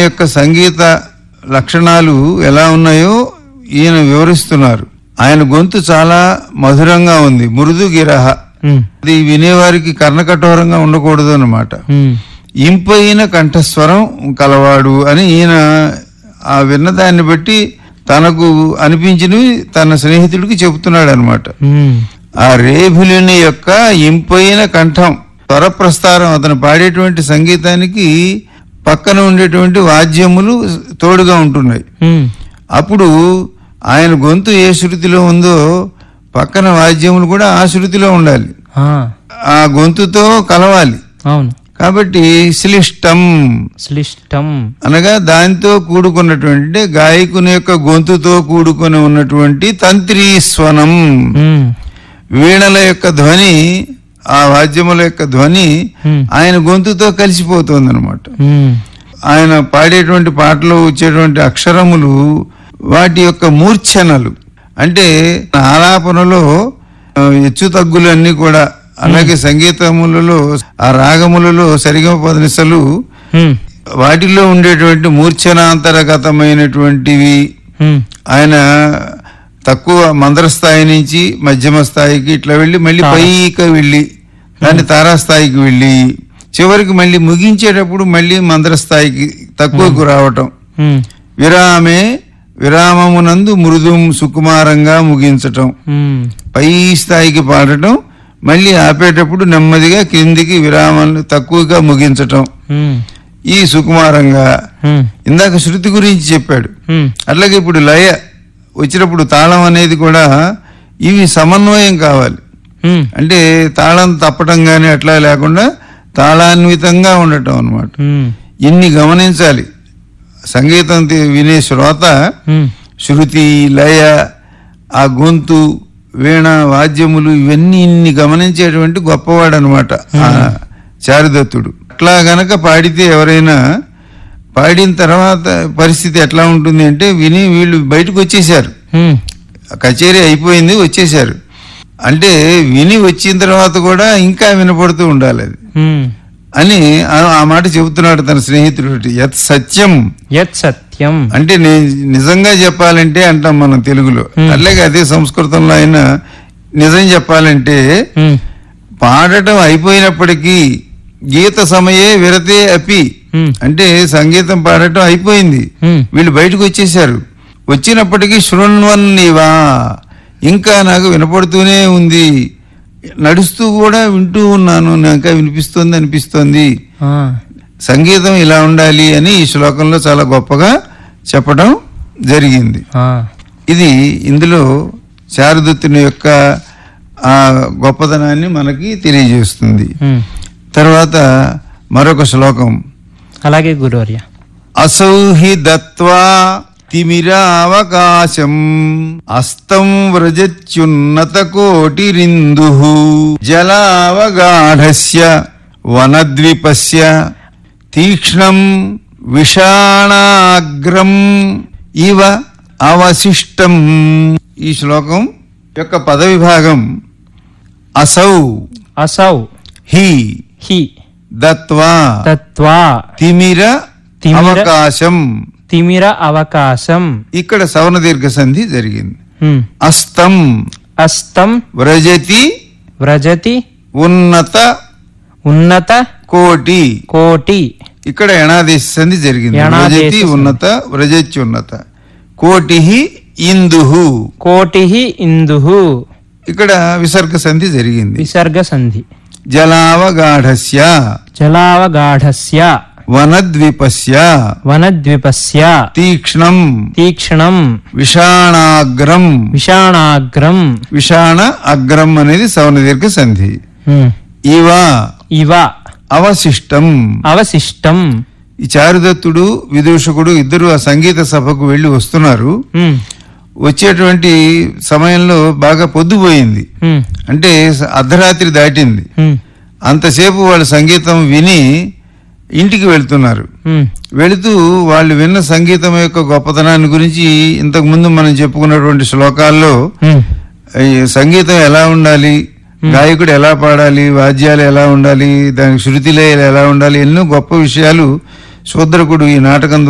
యొక్క సంగీత లక్షణాలు ఎలా ఉన్నాయో ఈయన వివరిస్తున్నారు ఆయన గొంతు చాలా మధురంగా ఉంది మృదు గిరహ ఉమ్, అది వినేవారికి కర్ణకఠోరంగా ఉండకూడదు అన్నమాట ఉమ్, ఇంపైన కంఠస్వరం కలవాడు అని ఈయన ఆ విన్నదాన్ని బట్టి తనకు అనిపించినవి తన స్నేహితుడికి చెబుతున్నాడు అనమాట ఉమ్, ఆ రేభులుని యొక్క ఇంపైన కంఠం స్వరప్రస్తారం అతను పాడేటువంటి సంగీతానికి పక్కన ఉండేటువంటి వాద్యములు తోడుగా ఉంటున్నాయి ఉమ్, అప్పుడు ఆయన గొంతు ఏ శృతిలో ఉందో పక్కన వాద్యములు కూడా ఆ శృతిలో ఉండాలి ఆ, ఆ గొంతుతో కలవాలి అవును కాబట్టి శ్లిష్టం శ్లిష్టం అనగా దానితో కూడుకున్నటువంటి అంటే గాయకుని యొక్క గొంతుతో కూడుకొని ఉన్నటువంటి తంత్రీ స్వనం ఉమ్, వీణల యొక్క ధ్వని ఆ వాద్యముల యొక్క ధ్వని ఉమ్, ఆయన గొంతుతో కలిసిపోతుంది అనమాట ఉమ్, ఆయన పాడేటువంటి పాటలో వచ్చేటువంటి అక్షరములు వాటి యొక్క మూర్ఛనలు అంటే ఆలాపనలో ఆ, హెచ్చు తగ్గులు అన్ని కూడా అలాగే సంగీతములలో ఆ రాగములలో సరిగమ పదనిసలు ఉమ్, వాటిలో ఉండేటువంటి మూర్ఛనాంతరగతమైనటువంటివి ఉమ్, ఆయన తక్కువ మందర స్థాయి నుంచి మధ్యమ స్థాయికి ఇట్లా వెళ్ళి మళ్ళీ తారా. పైకి వెళ్ళి దాన్ని తారాస్థాయికి వెళ్ళి చివరికి మళ్ళీ ముగించేటప్పుడు మళ్ళీ మందర స్థాయికి తక్కువకు రావటం ఉమ్, విరామే విరామమునందు మృదుం సుకుమారంగా ముగించటం ఉమ్, పై స్థాయికి పాడటం మళ్ళీ ఆపేటప్పుడు నెమ్మదిగా క్రిందికి విరామాలు తక్కువగా ముగించటం ఉమ్, ఈ సుకుమారంగా ఉమ్, ఇందాక శృతి గురించి చెప్పాడు ఉమ్, అట్లాగే ఇప్పుడు లయ వచ్చినప్పుడు తాళం అనేది కూడా ఇవి సమన్వయం కావాలి ఉమ్, అంటే తాళం తప్పటం కానీ అట్లా లేకుండా తాళాన్వితంగా ఉండటం అన్నమాట ఉమ్, ఇన్ని గమనించాలి సంగీతం తి- వినే శ్రోత ఉమ్, శృతి లయ ఆ గొంతు వీణ వాద్యములు ఇవన్నీ ఇన్ని గమనించేటువంటి గొప్పవాడు అనమాట చారుదత్తుడు అట్లా గనక పాడితే ఎవరైనా పాడిన తర్వాత పరిస్థితి ఎట్లా ఉంటుంది అంటే విని వీళ్ళు బయటకు వచ్చేసారు ఉమ్, కచేరీ అయిపోయింది వచ్చేసారు అంటే విని వచ్చిన తర్వాత కూడా ఇంకా వినపడుతూ ఉండాలి అది ఉమ్. అని ఆ- ఆ మాట చెబుతున్నాడు తన స్నేహితుడు యత్ సత్యం యత్ సత్యం అంటే నేను నిజంగా చెప్పాలంటే అంటాం మనం తెలుగులో అట్లాగే అదే సంస్కృతంలో అయినా నిజం చెప్పాలంటే ఉమ్, పాడటం అయిపోయినప్పటికీ గీత సమయే విరతే అపి ఉమ్, అంటే సంగీతం పాడటం అయిపోయింది ఉమ్, వీళ్ళు బయటకు వచ్చేసారు వచ్చినప్పటికీ శృణ్వన్ నీవా ఇంకా నాకు వినపడుతూనే ఉంది నడుస్తూ కూడా వింటూ ఉన్నాను నాకు ఇంకా వినిపిస్తోంది అనిపిస్తోంది ఆ, సంగీతం ఇలా ఉండాలి అని ఈ శ్లోకంలో చాలా గొప్పగా చెప్పడం జరిగింది ఆ, ఇది ఇందులో శారదత్తుని యొక్క ఆ గొప్పతనాన్ని మనకి తెలియజేస్తుంది ఉమ్. తర్వాత మరొక శ్లోకం అలాగే గురువర్య అసౌహి దత్వా తిమిరావకాశం అస్తం వ్రజత్యున్నత కోటిరిందు జలావగాఢస్య వనద్విపస్య తీక్ష్ణం విషాణాగ్రం ఇవ అవశిష్టం ఈ శ్లోకం యొక్క పదవిభాగం అసౌ అసౌ హి హి దత్వా తత్వా తిమిర తిమిర- అవకాశం తిమిర అవకాశం ఇక్కడ సవర్ణ దీర్ఘ సంధి జరిగింది ఉమ్. అస్తం అస్తం వ్రజతి వ్రజతి ఉన్నత ఉన్నత కోటి కోటి ఇక్కడ ఎణాదేశ సంధి జరిగింది యణాదేశ వ్రజతి సంధి. ఉన్నత వ్రజతి ఉన్నత కోటి ఇందుహు కోటి ఇందు ఇక్కడ విసర్గ సంధి జరిగింది విసర్గ సంధి జలావగాఢస్య జలావగాఢస్య వనద్విపస్య వనద్విపస్య తీక్ష్ణం తీక్ష్ణం విషాణాగ్రం విషాణాగ్రం విషాణ అగ్రం అనేది సవర్ణ దీర్ఘ సంధి ఉమ్. ఇవ ఇవ అవశిష్టం అవశిష్టం ఈ చారుదత్తుడు విదూషకుడు ఇద్దరు ఆ సంగీత సభకు వెళ్లి వస్తున్నారు ఉమ్. వచ్చేటువంటి సమయంలో బాగా పొద్దుపోయింది ఉమ్. అంటే స- అర్ధరాత్రి దాటింది ఉమ్. అంతసేపు వాళ్ళు సంగీతం విని ఇంటికి వెళ్తున్నారు ఉమ్. వెళుతూ వాళ్ళు విన్న సంగీతం యొక్క గొప్పతనాన్ని గురించి ఇంతకు ముందు మనం చెప్పుకున్నటువంటి శ్లోకాల్లో ఉమ్. ఈ సంగీతం ఎలా ఉండాలి గాయకుడు ఎలా పాడాలి వాద్యాలు ఎలా ఉండాలి దానికి శృతి లయలు ఎలా ఉండాలి ఎన్నో గొప్ప విషయాలు శూద్రకుడు ఈ నాటకం ద్వారా